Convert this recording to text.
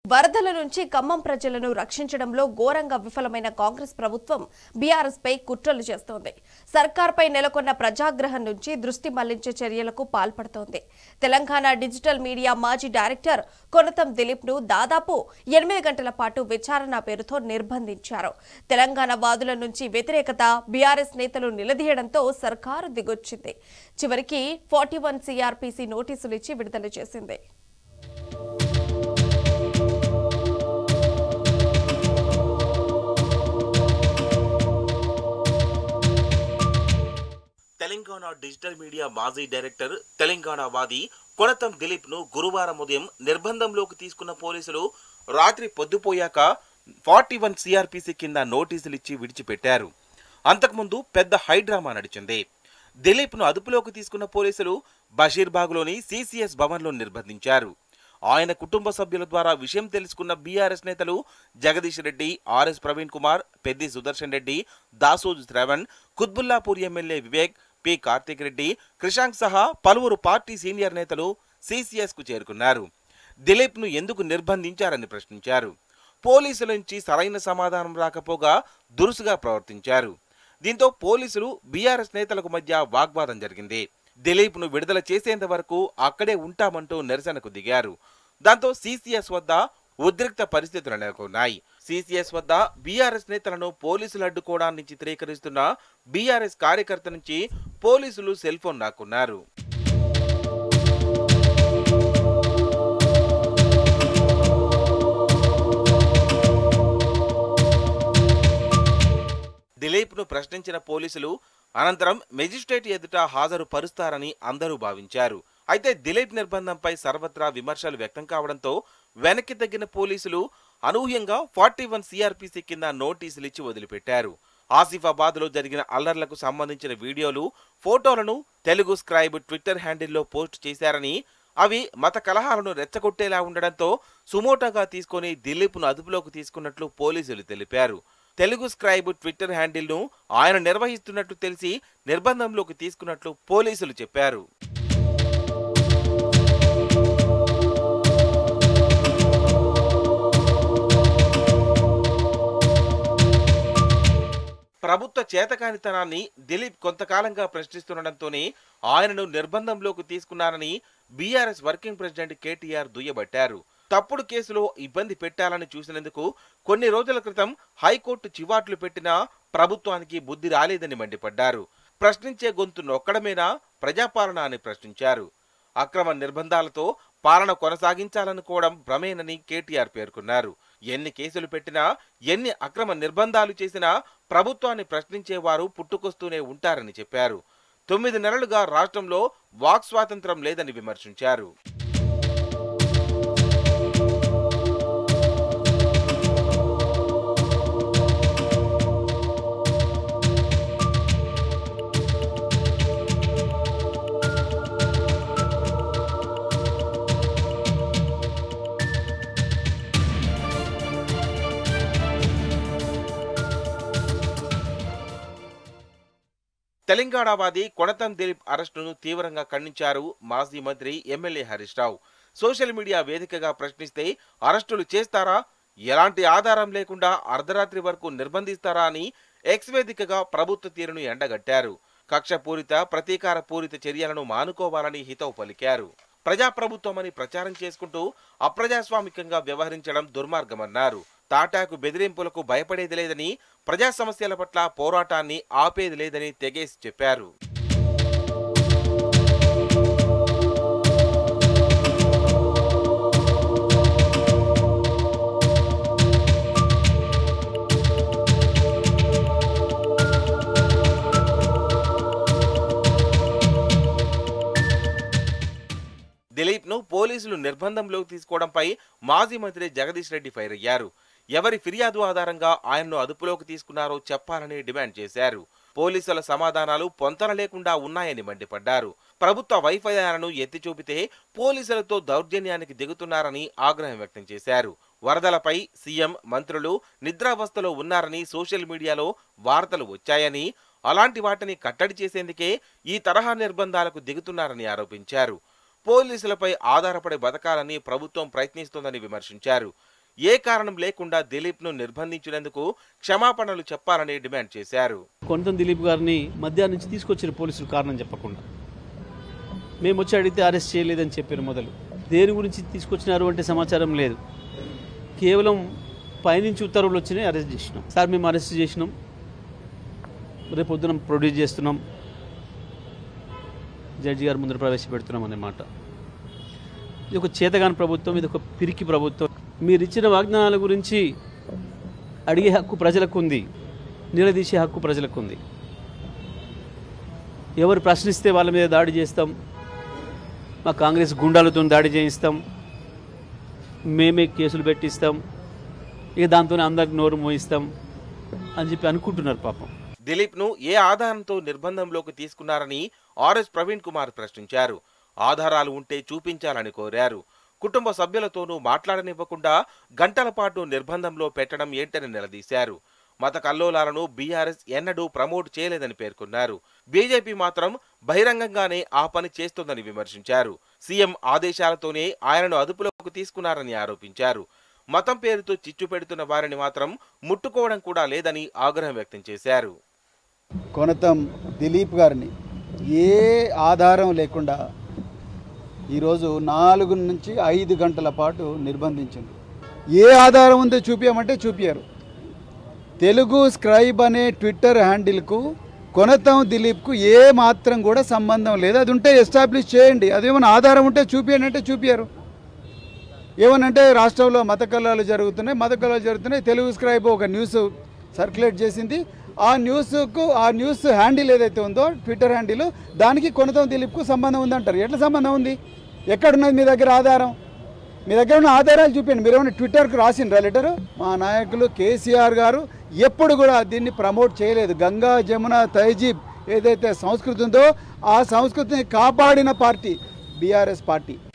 వరదల నుంచి ఖమ్మం ప్రజలను రక్షించడంలో ఘోరంగా విఫలమైన కాంగ్రెస్ ప్రభుత్వం బీఆర్ఎస్ పై కుట్రలు చేస్తోంది సర్కార్పై నెలకొన్న ప్రజాగ్రహం నుంచి దృష్టి మళ్లించే చర్యలకు పాల్పడుతోంది తెలంగాణ డిజిటల్ మీడియా మాజీ డైరెక్టర్ కొనతం దిలీప్ ను దాదాపు ఎనిమిది గంటల పాటు విచారణ పేరుతో నిర్బంధించారు తెలంగాణ వాదుల నుంచి వ్యతిరేకత బీఆర్ఎస్ నేతలు నిలదీయడంతో సర్కారు దిగొచ్చింది చివరికి ఫార్టీ వన్ సిఆర్పిసి నోటీసులు ఇచ్చి విడుదల చేసింది తెలంగాణ డిజిటల్ మీడియా మాజీ డైరెక్టర్ తెలంగాణ వాది కొనతం దిలీప్ ను గురువారం ఉదయం నిర్బంధంలోకి తీసుకున్న పోలీసులు రాత్రి పొద్దుపోయాక ఫార్టీ వన్ సిఆర్పిసి కింద నోటీసులు ఇచ్చి విడిచిపెట్టారు అంతకుముందు పెద్ద హైడ్రామా నడిచింది దిలీప్ ను అదుపులోకి తీసుకున్న పోలీసులు బషీర్బాగ్లోని సిసిఎస్ భవన్లో నిర్బంధించారు ఆయన కుటుంబ సభ్యుల ద్వారా విషయం తెలుసుకున్న బీఆర్ఎస్ నేతలు Jagadish Reddy R S Praveen Kumar Peddi Sudarshan Reddy Dasoju Sravan Quthbullapur MLA Vivek P Karthik Reddy Krishank సహా పలువురు పార్టీ సీనియర్ నేతలు సిసిఎస్ కు చేరుకున్నారు దిలీప్ ను ఎందుకు నిర్బంధించారని ప్రశ్నించారు పోలీసుల నుంచి సరైన సమాధానం రాకపోగా దురుసుగా ప్రవర్తించారు దీంతో పోలీసులు బీఆర్ఎస్ నేతలకు మధ్య వాగ్వాదం జరిగింది దిలీప్ ను విడుదల చేసేంత వరకు అక్కడే ఉంటామంటూ నిరసనకు దిగారు దాంతో సిసిఎస్ వద్ద ఉద్రిక్త పరిస్థితులు నెలకొన్నాయి సిసిఎస్ వద్ద బీఆర్ఎస్ నేతలను పోలీసులు అడ్డుకోవడాన్ని చిత్రీకరిస్తున్న బీఆర్ఎస్ కార్యకర్త నుంచి పోలీసులు సెల్ ఫోన్ నాకున్నారు దిలీప్ ను ప్రశ్నించిన పోలీసులు అనంతరం మెజిస్ట్రేట్ ఎదుట హాజరు పరుస్తారని అందరూ భావించారు అయితే దిలీప్ నిర్బంధంపై సర్వత్రా విమర్శలు వ్యక్తం కావడంతో వెనక్కి తగ్గిన పోలీసులు అనూహ్యంగా ఫార్టీ వన్ సిఆర్పిసి కింద నోటీసులు ఇచ్చి వదిలిపెట్టారు ఆసిఫాబాద్ లో జరిగిన అల్లర్లకు సంబంధించిన వీడియోలు ఫోటోలను తెలుగు స్క్రైబ్ ట్విట్టర్ హ్యాండిల్లో పోస్ట్ చేశారని అవి మత కలహాలను రెచ్చగొట్టేలా ఉండడంతో సుమోటోగా తీసుకొని దిలీప్ను అదుపులోకి తీసుకున్నట్లు పోలీసులు తెలిపారు తెలుగు స్క్రైబ్ ట్విట్టర్ హ్యాండిల్ను ఆయన నిర్వహిస్తున్నట్లు తెలిసి నిర్బంధంలోకి తీసుకున్నట్లు పోలీసులు చెప్పారు ప్రభుత్వ చేతకానితనాన్ని దిలీప్ కొంతకాలంగా ప్రశ్నిస్తుండటంతోనే ఆయనను నిర్బంధంలోకి తీసుకున్నారని బీఆర్ఎస్ వర్కింగ్ ప్రెసిడెంట్ కేటీఆర్ దుయ్యబట్టారు తప్పుడు కేసులో ఇబ్బంది పెట్టాలని చూసినందుకు కొన్ని రోజుల క్రితం హైకోర్టు చివాట్లు పెట్టినా ప్రభుత్వానికి బుద్ధి రాలేదని మండిపడ్డారు ప్రశ్నించే గొంతు నొక్కడమేనా ప్రజాపాలన అని ప్రశ్నించారు అక్రమ నిర్బంధాలతో పాలన కొనసాగించాలనుకోవడం భ్రమేనని కేటీఆర్ పేర్కొన్నారు ఎన్ని కేసులు పెట్టినా ఎన్ని అక్రమ నిర్బంధాలు చేసినా ప్రభుత్వాన్ని ప్రశ్నించేవారు పుట్టుకొస్తూనే ఉంటారని చెప్పారు తొమ్మిది నెలలుగా రాష్ట్రంలో వాక్ స్వాతంత్రం లేదని విమర్శించారు తెలంగాణవాది కొనతం దిలీప్ అరెస్టును తీవ్రంగా ఖండించారు మాజీ మంత్రి MLA Harish Rao social media వేదికగా ప్రశ్నిస్తే అరెస్టులు చేస్తారా ఎలాంటి ఆధారం లేకుండా అర్ధరాత్రి వరకు నిర్బంధిస్తారా అని ఎక్స్ వేదికగా ప్రభుత్వ తీరును ఎండగట్టారు కక్షపూరిత ప్రతీకార పూరిత చర్యలను మానుకోవాలని హితవు పలికారు ప్రజాప్రభుత్వమని ప్రచారం చేసుకుంటూ అప్రజాస్వామికంగా వ్యవహరించడం దుర్మార్గమన్నారు తాటాకు బెదిరింపులకు భయపడేది లేదని ప్రజా సమస్యల పట్ల పోరాటాన్ని ఆపేది లేదని తెగేసి చెప్పారు దిలీప్ ను పోలీసులు నిర్బంధంలోకి తీసుకోవడంపై మాజీ మంత్రి జగదీష్ రెడ్డి ఫైర్ అయ్యారు ఎవరి ఫిర్యాదు ఆధారంగా ఆయన్ను అదుపులోకి తీసుకున్నారో చెప్పాలని డిమాండ్ చేశారు పోలీసుల సమాధానాలు పొంతన లేకుండా ఉన్నాయని మండిపడ్డారు ప్రభుత్వ వైఫల్యాలను ఎత్తి చూపితే పోలీసులతో దౌర్జన్యానికి దిగుతున్నారని ఆగ్రహం వ్యక్తం చేశారు వరదలపై సీఎం మంత్రులు నిద్రావస్థలో ఉన్నారని సోషల్ మీడియాలో వార్తలు వచ్చాయని అలాంటి వాటిని కట్టడి చేసేందుకే ఈ తరహా నిర్బంధాలకు దిగుతున్నారని ఆరోపించారు పోలీసులపై ఆధారపడి బతకాలని ప్రభుత్వం ప్రయత్నిస్తోందని విమర్శించారు ఏ కారణం లేకుండా దిలీప్ ను నిర్బంధించినందుకు క్షమాపణలు చెప్పాలని డిమాండ్ చేశారు కొనతం దిలీప్ గారిని మధ్యాహ్నం నుంచి తీసుకొచ్చిన పోలీసులు కారణం చెప్పకుండా మేము వచ్చి అడిగితే అరెస్ట్ చేయలేదని చెప్పారు మొదలు దేని గురించి తీసుకొచ్చినారు అంటే సమాచారం లేదు కేవలం పైనుంచి ఉత్తర్వులు వచ్చినాయి అరెస్ట్ చేసినాం సార్ మేము అరెస్ట్ చేసినాం రేపు పొద్దున ప్రొడ్యూస్ చేస్తున్నాం జడ్జి గారి ముందర ప్రవేశపెడుతున్నాం అన్నమాట ఇది ఒక చేతగాని ప్రభుత్వం ఇది ఒక పిరికి ప్రభుత్వం మీరు ఇచ్చిన వాగ్దానాల గురించి అడిగే హక్కు ప్రజలకు ఉంది నిలదీసే హక్కు ప్రజలకు ఉంది ఎవరు ప్రశ్నిస్తే వాళ్ళ మీద దాడి చేస్తాం మా కాంగ్రెస్ గుండాలతో దాడి చేయిస్తాం మేమే కేసులు పెట్టిస్తాం ఇక దాంతోనే అందరికి నోరు మోయిస్తాం అని చెప్పి అనుకుంటున్నారు పాపం దిలీప్ ను ఏ ఆధారంతో నిర్బంధంలోకి తీసుకున్నారని ఆర్ఎస్ ప్రవీణ్ కుమార్ ప్రశ్నించారు ఆధారాలు ఉంటే చూపించాలని కోరారు కుటుంబ సభ్యులతోనూ మాట్లాడనివ్వకుండా గంటల పాటు నిర్బంధంలో పెట్టడం ఏంటని నిలదీశారు మత కల్లోలాలను బీఆర్ఎస్ ఎన్నడూ ప్రమోట్ చేయలేదని పేర్కొన్నారు బీజేపీ మాత్రం బహిరంగంగానే ఆ పని చేస్తోందని విమర్శించారు సీఎం ఆదేశాలతోనే ఆయనను అదుపులోకి తీసుకున్నారని ఆరోపించారు మతం పేరుతో చిచ్చు పెడుతున్న వారిని మాత్రం ముట్టుకోవడం కూడా లేదని ఆగ్రహం వ్యక్తం చేశారు కొనతం దిలీప్ గారిని ఏ ఆధారం లేకుండా ఈరోజు నాలుగు నుంచి ఐదు గంటల పాటు నిర్బంధించింది ఏ ఆధారం ఉందో చూపించమంటే చూపించారు తెలుగు స్క్రైబ్ అనే ట్విట్టర్ హ్యాండిల్కు కొనతం దిలీప్కు ఏ మాత్రం కూడా సంబంధం లేదు అది ఉంటే ఎస్టాబ్లిష్ చేయండి అదేమైనా ఆధారం ఉంటే చూపించండి అంటే చూపించారు ఏమనంటే రాష్ట్రంలో మత కళాలు జరుగుతున్నాయి మత కళాలు జరుగుతున్నాయి తెలుగు స్క్రైబ్ ఒక న్యూస్ సర్క్యులేట్ చేసింది ఆ న్యూస్కు ఆ న్యూస్ హ్యాండిల్ ఏదైతే ఉందో ట్విట్టర్ హ్యాండిల్ దానికి కొనతం దిలీప్కు సంబంధం ఉందంటారు ఎట్లా సంబంధం ఉంది ఎక్కడున్నది మీ దగ్గర ఆధారం మీ దగ్గర ఉన్న ఆధారాలు చూపించండి మీరు ఏమైనా ట్విట్టర్కి రాసిండ్రా లెటరు మా నాయకులు కేసీఆర్ గారు ఎప్పుడు కూడా దీన్ని ప్రమోట్ చేయలేదు గంగా జమున తైజీబ్ ఏదైతే సంస్కృతి ఉందో ఆ సంస్కృతిని కాపాడిన పార్టీ బీఆర్ఎస్ పార్టీ